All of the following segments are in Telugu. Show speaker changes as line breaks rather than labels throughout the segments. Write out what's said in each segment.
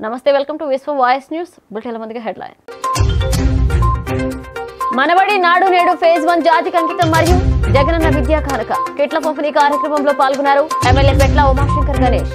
నమస్తే welcome to Vishwa voice news బులెటిన్ల ముందుగా హెడ్లైన్ మనబడి నాడు నేడు ఫేజ్ వన్ జాతికి అంకితం మరియు జగనన్న విద్యా కారక కిట్ల పంపిణీ కార్యక్రమంలో పాల్గొన్నారు ఎమ్మెల్యే పెట్ల ఉమాశంకర్ గణేష్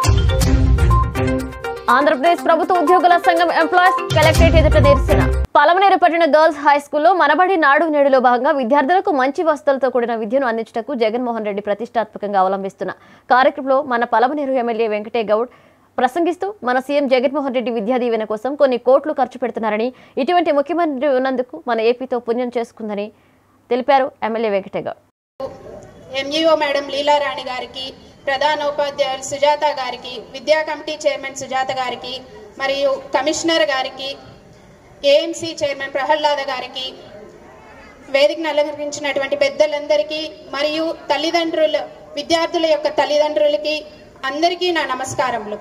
ఆంధ్రప్రదేశ్ ప్రభుత్వ ఉద్యోగుల సంఘం ఎంప్లాయీస్ కలెక్టరేట్ ఎదుట నిరసన పలమనేరు పట్టిన గర్ల్స్ హై స్కూల్లో మనబడి నాడు నేడులో భాగంగా విద్యార్థులకు మంచి వసతులతో కూడిన విద్యను అందించటకు జగన్మోహన్ రెడ్డి ప్రతిష్టాత్మకంగా అవలంబిస్తున్న కార్యక్రమంలో మన పలమనేరు ఎమ్మెల్యే వెంకటే గౌడ్ ప్రసంగిస్తూ మన సీఎం జగన్మోహన్ రెడ్డి విద్యా దీవెన కోసం కొన్ని కోట్లు ఖర్చు పెడుతున్నారని ఇటువంటి ముఖ్యమంత్రి ఉన్నందుకు మన ఏపీతో పుణ్యం చేసుకుందని తెలిపారు MLA Venkate Goud
MEO madam Leelarani గారికి ప్రధానోపాధ్యాయులు సుజాత గారికి విద్యా కమిటీ చైర్మన్ సుజాత గారికి మరియు కమిషనర్ గారికి ఏఎంసీ చైర్మన్ ప్రహ్లాద గారికి వేదికను అలంకరించినటువంటి పెద్దలందరికీ మరియు తల్లిదండ్రుల విద్యార్థుల యొక్క తల్లిదండ్రులకి అందరికీ నా నమస్కారములు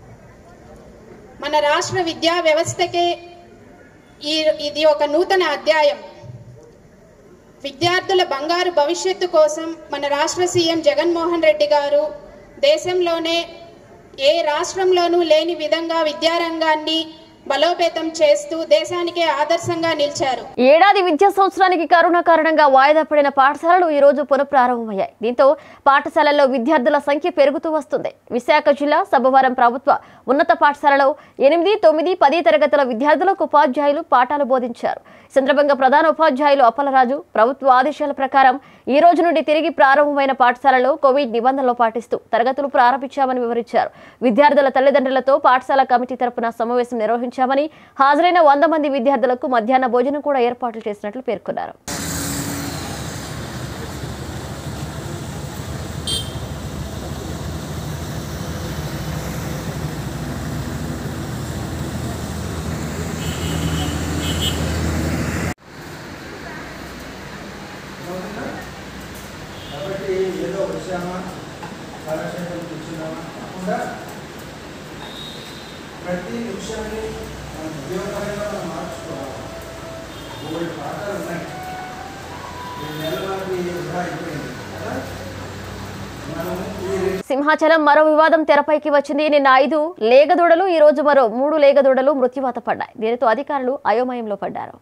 మన రాష్ట్ర విద్యా వ్యవస్థకే ఈ ఇది ఒక నూతన అధ్యాయం విద్యార్థుల బంగారు భవిష్యత్తు కోసం మన రాష్ట్ర సీఎం జగన్మోహన్ రెడ్డి గారు దేశంలోనే ఏ రాష్ట్రంలోనూ లేని విధంగా విద్యారంగాన్ని బలోపేతం చేస్తూ దేశానికే ఆదర్శంగా నిలిచారు
ఏడాది విద్యా సంవత్సరానికి కరోనా కారణంగా వాయిదా పడిన పాఠశాలలు ఈ రోజు పునఃప్రారంభమయ్యాయి దీంతో పాఠశాలల్లో విద్యార్థుల సంఖ్య పెరుగుతూ వస్తుంది విశాఖ జిల్లా సబ్బవరం ప్రభుత్వ ఉన్నత పాఠశాలలో ఎనిమిది తొమ్మిది పది తరగతుల విద్యార్థులకు ఉపాధ్యాయులు పాఠాలు బోధించారు ఈ సందర్భంగా ప్రధాన ఉపాధ్యాయులు అప్పలరాజు ప్రభుత్వ ఆదేశాల ప్రకారం ఈ రోజు నుండి తిరిగి ప్రారంభమైన పాఠశాలలో కోవిడ్ నిబంధనలు పాటిస్తూ తరగతులు ప్రారంభించామని వివరించారు విద్యార్థుల తల్లిదండ్రులతో పాఠశాల కమిటీ తరపున సమావేశం నిర్వహించామని హాజరైన వంద మంది విద్యార్థులకు మధ్యాహ్న భోజనం కూడా ఏర్పాట్లు చేసినట్లు పేర్కొన్నారు
కాబట్టి ఏదో వచ్చామా కాలక్షేపం కూర్చున్నామా కాకుండా ప్రతి నిమిషాన్ని మనం ఉద్యోగపరంగా మనం మార్చుకోవాలి మూడు పాఠాలు ఉన్నాయి ఈ నెల మనకి వృధా అయిపోయింది కదా మనం ఈ రెండు
సింహాచలం మరో వివాదం తెరపైకి వచ్చింది నిన్న ఐదు లేగదూడలు ఈ రోజు మరో మూడు లేగదూడలు మృత్యువాత పడ్డాయి దీనితో అధికారులు అయోమయంలో పడ్డారు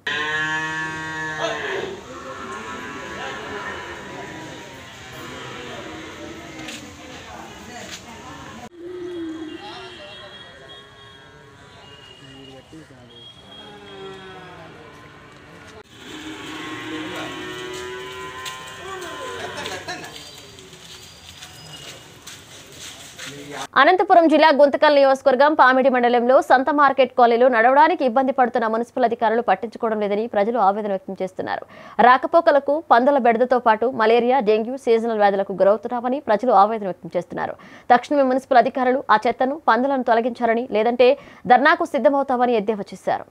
అనంతపురం జిల్లా గుంతకల్ నియోజకవర్గం పామిడి మండలంలో సంత మార్కెట్ కాలనీలో నడవడానికి ఇబ్బంది పడుతున్న మున్సిపల్ అధికారులు పట్టించుకోవడం లేదని ప్రజలు ఆవేదన వ్యక్తం చేస్తున్నారు రాకపోకలకు పందుల బెడదతో పాటు మలేరియా డెంగ్యూ సీజనల్ వ్యాధులకు గురవుతున్నామని ప్రజలు ఆవేదన వ్యక్తం చేస్తున్నారు తక్షణమే మున్సిపల్ అధికారులు ఆ చెత్తను పందులను తొలగించారని లేదంటే ధర్నాకు సిద్ధమవుతామని ఎద్దేవా చేశారు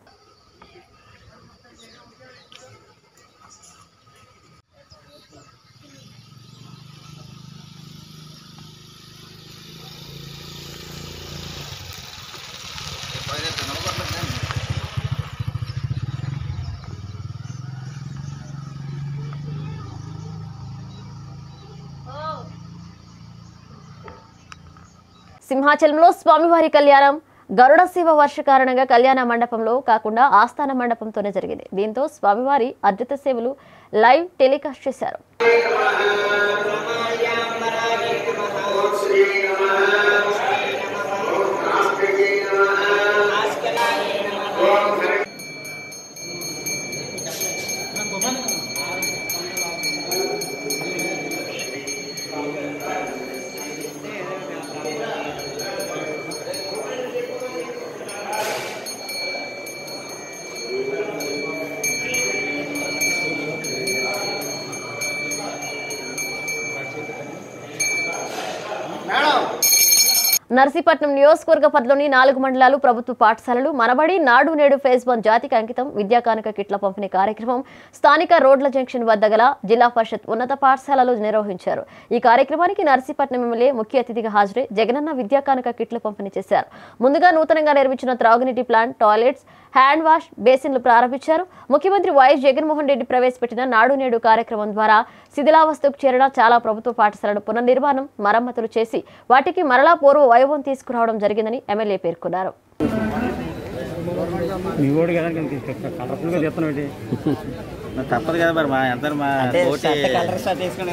సింహాచలంలో స్వామివారి కళ్యాణం గరుడ శివ వర్ష కారణంగా కళ్యాణ మండపంలో కాకుండా ఆస్థాన మండపంతోనే జరిగింది దీంతో స్వామివారి అద్భుత సేవలు లైవ్ టెలికాస్ట్ చేశారు నర్సీపట్నం నియోజకవర్గ పరిధిలోని నాలుగు మండలాలు ప్రభుత్వ పాఠశాలలు మనబడి నాడు నేడు ఫేజ్ వన్ జాతికి అంకితం విద్యా కానుక కిట్ల పంపిణీ కార్యక్రమం స్థానిక రోడ్ల జంక్షన్ వద్ద గల జిల్లా పరిషత్ ఉన్నత పాఠశాలలో నిర్వహించారు ఈ కార్యక్రమానికి నర్సీపట్నం ఎమ్మెల్యే ముఖ్య అతిథిగా హాజరై జగనన్న విద్యా కానుక కిట్లు పంపిణీ చేశారు ముందుగా నూతనంగా నిర్మించిన త్రాగునీటి ప్లాంట్ టాయిలెట్స్ హ్యాండ్ వాష్ బేసిన్లు ప్రారంభించారు ముఖ్యమంత్రి వైఎస్ జగన్మోహన్ రెడ్డి ప్రవేశపెట్టిన నాడు నేడు కార్యక్రమం ద్వారా శిథిలావస్థకు చేరిన చాలా ప్రభుత్వ పాఠశాలలు పునర్నిర్మాణం మరమ్మతులు చేసి వాటికి మరలా పూర్వ వైభవం తీసుకురావడం జరిగిందని ఎమ్మెల్యే పేర్కొన్నారు
మీ ఓడి కదా కలర్ఫుల్గా చెప్తున్నావు ఏంటి
మరి తప్పదు కదా మరి మా ఎంత మా పోటీ
కలర్ షర్ట్ వేసుకునే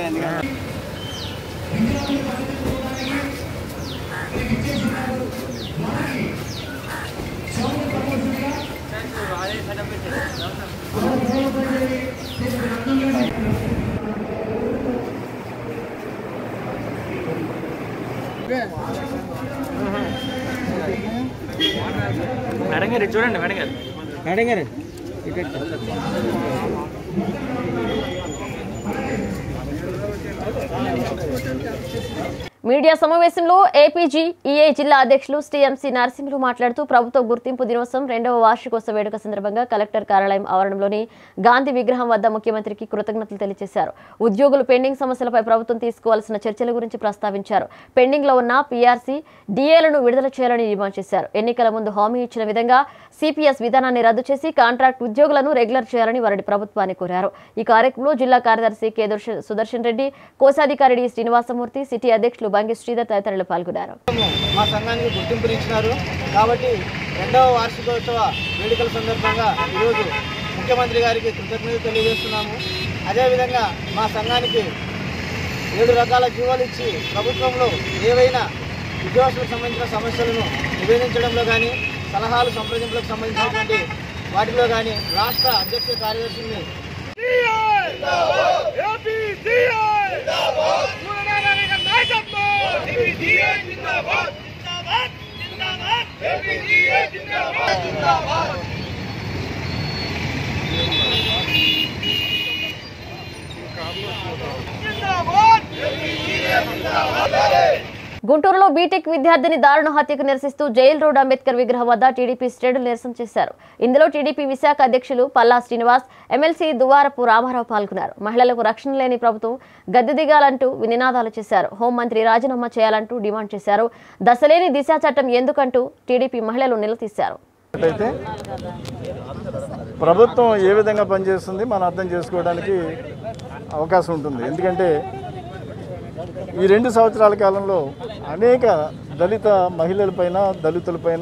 మేడం గారు ఇటు చూడండి మేడం గారు
మేడం గారు
మీడియా సమావేశంలో ఏపీజీ ఈఏ జిల్లా అధ్యక్షులు టీఎంసీ నరసింహులు మాట్లాడుతూ ప్రభుత్వ గుర్తింపు దినోత్సవం రెండవ వార్షికోత్సవ వేడుక సందర్భంగా కలెక్టర్ కార్యాలయం ఆవరణలోని గాంధీ విగ్రహం వద్ద ముఖ్యమంత్రికి కృతజ్ఞతలు తెలియజేశారు ఉద్యోగులు పెండింగ్ సమస్యలపై ప్రభుత్వం తీసుకోవాల్సిన చర్చల గురించి ప్రస్తావించారు పెండింగ్ లో ఉన్న పీఆర్సీ డిఏలను విడుదల చేయాలని డిమాండ్ చేశారు ఎన్నికల ముందు హామీ ఇచ్చిన విధంగా సిపిఎస్ విధానాన్ని రద్దు చేసి కాంట్రాక్ట్ ఉద్యోగులను రెగ్యులర్ చేయాలని వారి ప్రభుత్వాన్ని కోరారు ఈ కార్యక్రమంలో జిల్లా కార్యదర్శి కె దుర్ష- సుదర్శన్ రెడ్డి కోశాధికారి డి శ్రీనివాసమూర్తి సిటీ అధ్యక్షులు బంగి శ్రీధర్ తదితరులు పాల్గొన్నారు
మా సంఘానికి గుర్తింపునిచ్చినారు కాబట్టి రెండవ వార్షికోత్సవ వేడుకల సందర్భంగా ఈరోజు ముఖ్యమంత్రి గారికి కృతజ్ఞతలు తెలియజేస్తున్నాము అదేవిధంగా మా సంఘానికి ఏడు రకాల జీవోలు ఇచ్చి ప్రభుత్వంలో ఏవైనా ఉద్యోగస్తులకు సంబంధించిన సమస్యలను నివేదించడంలో కానీ సలహాలు సంప్రదింపులకు సంబంధించినటువంటి వాటిలో కానీ రాష్ట్ర అధ్యక్ష కార్యదర్శిని
గుంటూరులో బీటెక్ విద్యార్థిని దారుణ హత్యకు నిరసిస్తూ జైల్ రోడ్ అంబేద్కర్ విగ్రహం వద్ద టీడీపీ శ్రేణులు నిరసన చేశారు ఇందులో టీడీపీ విశాఖ అధ్యక్షులు పల్లా శ్రీనివాస్ ఎమ్మెల్సీ దువారపు రామారావు పాల్గొన్నారు మహిళలకు రక్షణ లేని ప్రభుత్వం గద్దె దిగాలంటూ నినాదాలు చేశారు హోంమంత్రి రాజీనామా చేయాలంటూ డిమాండ్ చేశారు దశలేని దిశా చట్టం ఎందుకంటూ టీడీపీ మహిళలు నిలదీశారు
అయితే ప్రభుత్వం ఏ విధంగా పనిచేస్తుంది మనం అర్థం చేసుకోవడానికి అవకాశం ఉంటుంది ఎందుకంటే ఈ రెండు సంవత్సరాల కాలంలో అనేక దళిత మహిళలపైన దళితులపైన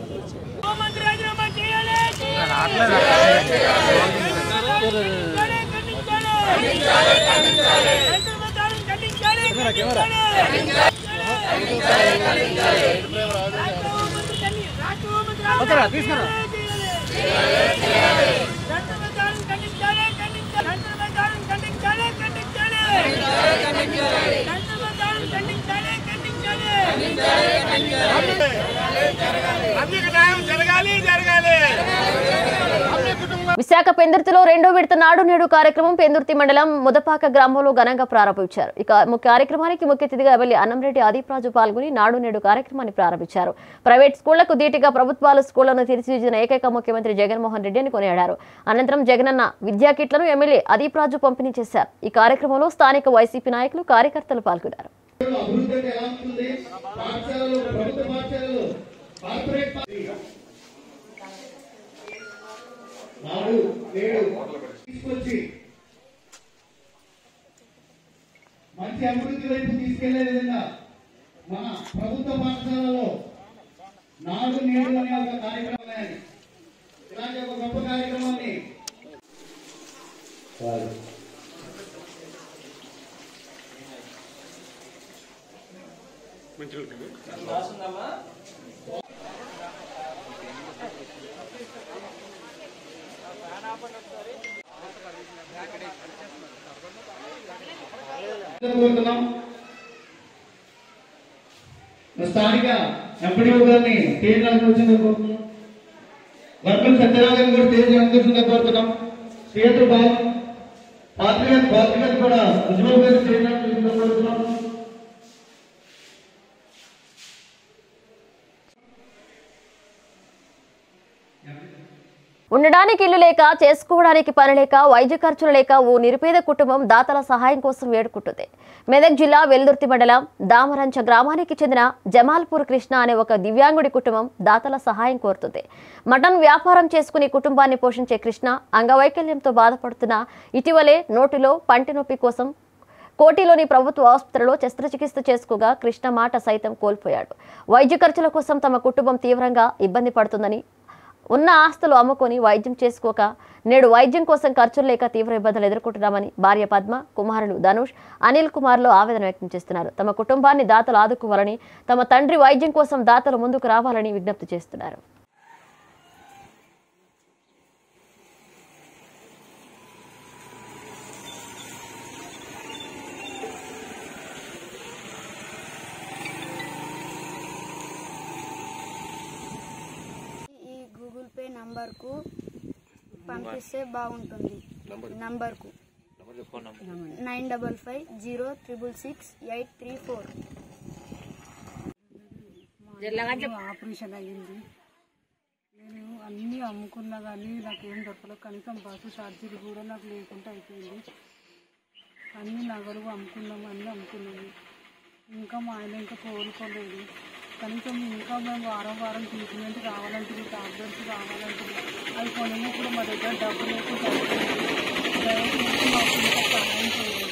విశాఖ పెందుర్తిలో రెండో విడత నాడు నేడు కార్యక్రమం పెందుర్తి మండలం ముదపాక గ్రామంలో ఘనంగా ప్రారంభించారు ఇక ము- కార్యక్రమానికి ముఖ్య అతిథిగా వెళ్లి అన్నంరెడ్డి ఆదిప్రాజు పాల్గొని నాడు నేడు కార్యక్రమాన్ని ప్రారంభించారు ప్రైవేట్ స్కూళ్లకు ధీటుగా ప్రభుత్వాలు స్కూళ్లను తీర్చిదిద్దిన ఏకైక ముఖ్యమంత్రి జగన్మోహన్ రెడ్డి అని కొనియాడారు అనంతరం జగనన్న విద్యా కిట్లను ఎమ్మెల్యే ఆదిప్రాజు పంపిణీ చేశారు ఈ కార్యక్రమంలో స్థానిక వైసీపీ నాయకులు కార్యకర్తలు పాల్గొన్నారు
అభివృద్ధి అంటే ఎలా ఉంటుంది పాఠశాలలు ప్రభుత్వ పాఠశాలలు కార్పొరేట్ పా- నాడు నేడు తీసుకొచ్చి మంచి అభివృద్ధి వైపు తీసుకెళ్లే విధంగా మన ప్రభుత్వ పాఠశాలలో నాడు నేడు అనే ఒక కార్యక్రమం ఉన్నాయి. ఇలాంటి ఒక గొప్ప కార్యక్రమాన్ని కోరుతున్నాం స్థానిక ఎంపీడీఓ గారిని స్టేజ్ అనుకోవచ్చిందిగా కోరుతున్నాం వర్గం సత్యనారాయణ కూడా స్టేజ్ అనుకోవచ్చిందిగా కోరుతున్నాం శ్రీయత్ర బాబు పాత్రిక పాత్రిక కూడా ఉజ్వల్ గారి స్టేజ్ అనుకోవచ్చిందిగా కోరుతున్నాం
ఉండడానికి ఇల్లు లేక చేసుకోవడానికి పని లేక వైద్య ఖర్చులు లేక ఓ నిరుపేద కుటుంబం దాతల సహాయం కోసం వేడుకుంటుంది మెదక్ జిల్లా వెల్దుర్తి మండలం దామరంచ గ్రామానికి చెందిన జమాల్పూర్ కృష్ణ అనే ఒక దివ్యాంగుడి కుటుంబం దాతల సహాయం కోరుతుంది మటన్ వ్యాపారం చేసుకుని కుటుంబాన్ని పోషించే కృష్ణ అంగవైకల్యంతో బాధపడుతున్న ఇటీవలే నోటిలో పంటి నొప్పి కోసం కోటిలోని ప్రభుత్వ ఆసుపత్రిలో శస్త్రచికిత్స చేసుకోగా కృష్ణ మాట సైతం కోల్పోయాడు వైద్య ఖర్చుల కోసం తమ కుటుంబం తీవ్రంగా ఇబ్బంది పడుతుందని ఉన్న ఆస్తులు అమ్ముకొని వైద్యం చేసుకోక నేడు వైద్యం కోసం ఖర్చులు లేక తీవ్ర ఇబ్బందులు ఎదుర్కొంటున్నామని భార్య పద్మ కుమారులు ధనుష్ అనిల్ కుమార్లు ఆవేదన వ్యక్తం చేస్తున్నారు తమ కుటుంబాన్ని దాతలు ఆదుకోవాలని తమ తండ్రి వైద్యం కోసం దాతలు ముందుకు రావాలని విజ్ఞప్తి చేస్తున్నారు
ఈ గూగుల్ పే నంబర్కు పంపిస్తే బాగుంటుంది నంబర్కు nine double five zero triple six eight three four
operation అయ్యింది నేను అన్నీ అమ్ముకున్నా కానీ నాకు ఏం దొరకలేదు కనీసం బస్సు ఛార్జీలు కూడా నాకు లేకుండా అయిపోయింది అన్ని నగలు అమ్ముకున్నాము అన్నీ అమ్ముకున్నాము ఇంకా మా ఆయన ఇంకా కోలుకోలేదు కనీసం ఇంకా మేము వారం వారం ట్రీట్మెంట్ కావాలంటుంది టాబ్లెట్స్ కావాలంటుంది అవి కొనేప్పుడు మా దగ్గర డబ్బు లేకుండా అయిపోయింది. దయచేసి మాకు ఇంకా సహాయం చేయండి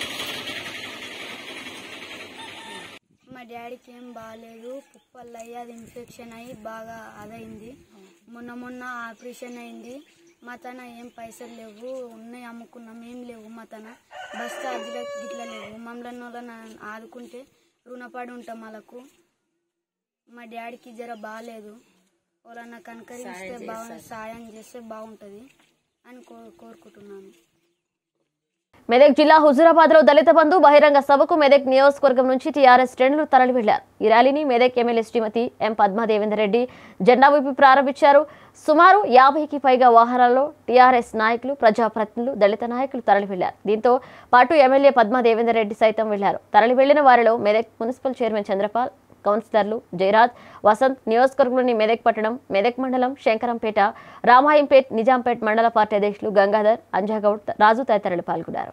మా డాడీకి ఏం బాగాలేదు పుప్పల్లో అయ్యి అది ఇన్ఫెక్షన్ అయ్యి బాగా అదైంది మొన్న మొన్న ఆపరేషన్ అయింది మా తన ఏం పైసలు లేవు ఉన్నాయి అమ్ముకున్నాం ఏం లేవు మా తన బస్ ఛార్జీలకు గిట్ల లేవు మమ్మల్ని వాళ్ళని ఆదుకుంటే రుణపడి ఉంటాం వాళ్ళకు మా డాడీకి జర బాగాలేదు వాళ్ళన్న కనకరిస్తే బాగు సాయం చేస్తే బాగుంటుంది అని కో కోరుకుంటున్నాను
మెదక్ జిల్లా హుజూరాబాద్ లో దళిత బంధు బహిరంగ సభకు మెదక్ నియోజకవర్గం నుంచి టీఆర్ఎస్ శ్రేణులు తరలి వెళ్లారు ఈ ర్యాలీని మెదక్ ఎమ్మెల్యే శ్రీమతి ఎం పద్మాదేవేందర్ రెడ్డి జెండా ఊపి ప్రారంభించారు సుమారు యాభైకి పైగా వాహనాల్లో టీఆర్ఎస్ నాయకులు ప్రజాప్రతినిధులు దళిత నాయకులు తరలి వెళ్లారు దీంతో పాటు ఎమ్మెల్యే పద్మాదేవేందర్ రెడ్డి సైతం వెళ్లారు తరలి వెళ్లిన వారిలో మెదక్ మున్సిపల్ చైర్మన్ చంద్రపాల్ కౌన్సిలర్లు జయరాజ్ వసంత్ నియోజకవర్గంలోని మెదక్ పట్టణం మెదక్ మండలం శంకరంపేట రామాయంపేట్ నిజాంపేట్ మండల పార్టీ అధ్యక్షులు గంగాధర్ అంజాగౌడ్ రాజు తదితరులు పాల్గొన్నారు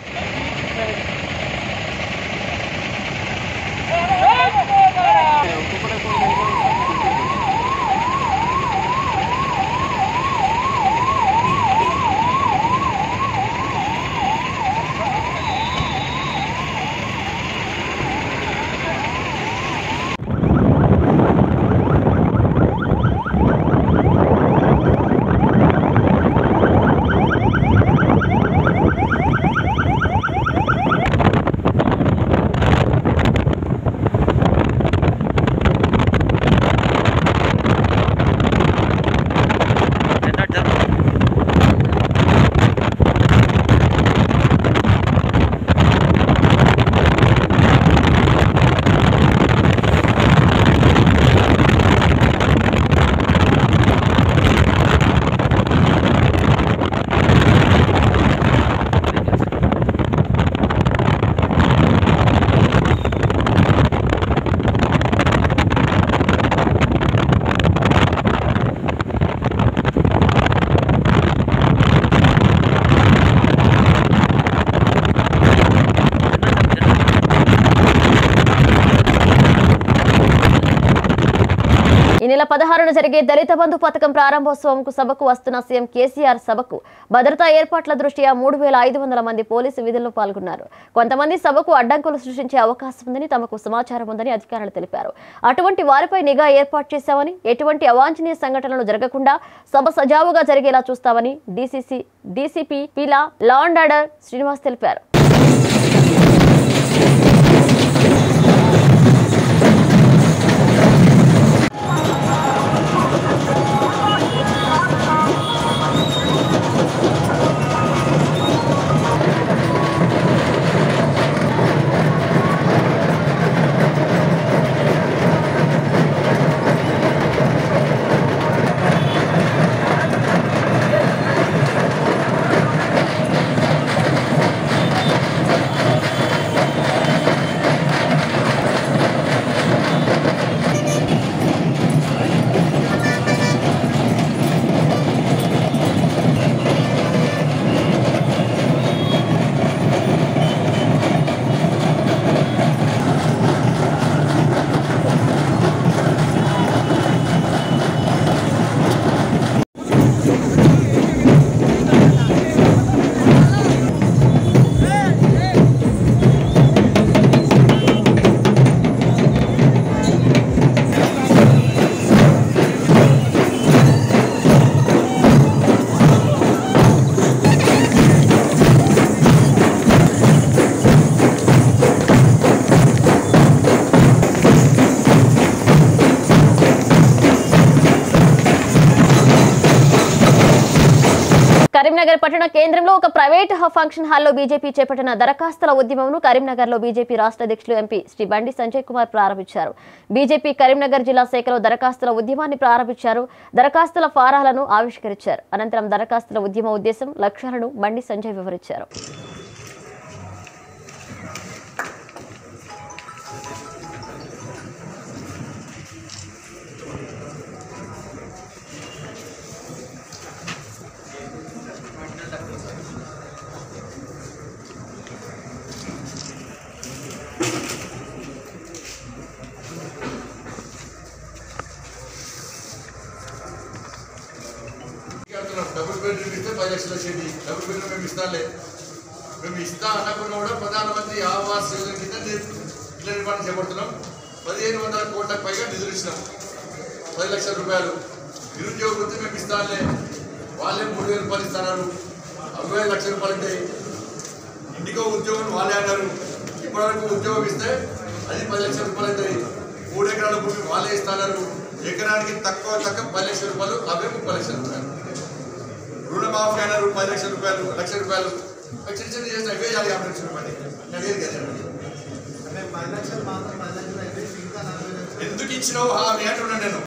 ఈ నెల పదహారున జరిగే దళిత బంధు పథకం ప్రారంభోత్సవంకు సభకు వస్తున్న సీఎం కేసీఆర్ సభకు భద్రతా ఏర్పాట్ల దృష్ట్యా మూడు వేల ఐదు వందల మంది పోలీసు విధుల్లో పాల్గొన్నారు కొంతమంది సభకు అడ్డంకులు సృష్టించే అవకాశం ఉందని తమకు సమాచారం ఉందని అధికారులు తెలిపారు అటువంటి వారిపై నిఘా ఏర్పాటు చేశామని ఎటువంటి అవాంఛనీయ సంఘటనలు జరగకుండా సభ సజావుగా జరిగేలా చూస్తామని DCC DCP Peela law and order Srinivas తెలిపారు కరీంనగర్ పట్టణ కేంద్రంలో ఒక ప్రైవేట్ హ- ఫంక్షన్ హాల్లో బీజేపీ చేపట్టిన దరఖాస్తుల ఉద్యమంను కరీంనగర్లో బీజేపీ రాష్ట్ర అధ్యక్షులు ఎంపీ శ్రీ బండి సంజయ్ కుమార్ ప్రారంభించారు బీజేపీ కరీంనగర్ జిల్లా శాఖలో దరఖాస్తుల ఉద్యమాన్ని ప్రారంభించారు దరఖాస్తుల ఫారాలను ఆవిష్కరించారు అనంతరం దరఖాస్తుల ఉద్యమ ఉద్దేశం లక్ష్యాలను బండి సంజయ్ వివరించారు
అంటున్నాం డబుల్ బెడ్రూమ్ ఇస్తే పది లక్షలు వచ్చేది డబుల్ బెడ్రూమ్ మేము ఇస్తాంలే మేము ఇస్తా అనకుండా కూడా ప్రధానమంత్రి ఆవాస్ యోజన కింద ని- ఇళ్ల నిర్మాణం చేపడుతున్నాం పదిహేను వందల కోట్లకు పైగా నిధులు ఇచ్చినాం పది లక్షల రూపాయలు నిరుద్యోగ వృత్తి మేము ఇస్తాంలే వాళ్ళే మూడు వేల రూపాయలు ఇస్తున్నారు అరవై ఐదు లక్షల రూపాయలు ఉంటాయి ఇంటికో ఉద్యోగం వాళ్ళే అన్నారు ఇప్పటివరకు ఉద్యోగం ఇస్తే అది పది లక్షల రూపాయలు అవుతాయి మూడు ఎకరాల భూమి వాళ్ళే ఇస్తున్నారు ఎకరానికి తక్కువ తక్కువ పది లక్షల రూపాయలు అవే ముప్పై లక్షల రూపాయలు రుణమాఫీ అన్నారు పది లక్షల రూపాయలు లక్ష రూపాయలు అవి చిన్న చిన్న చేసిన అవే చేయాలి యాభై లక్షల రూపాయలు నేను ఏది కదా
పది లక్షలు మాత్రం పది లక్షలు అయితే ఇంకా నలభై లక్షలు
ఎందుకు ఇచ్చినావు హామీ అంటున్నాను నేను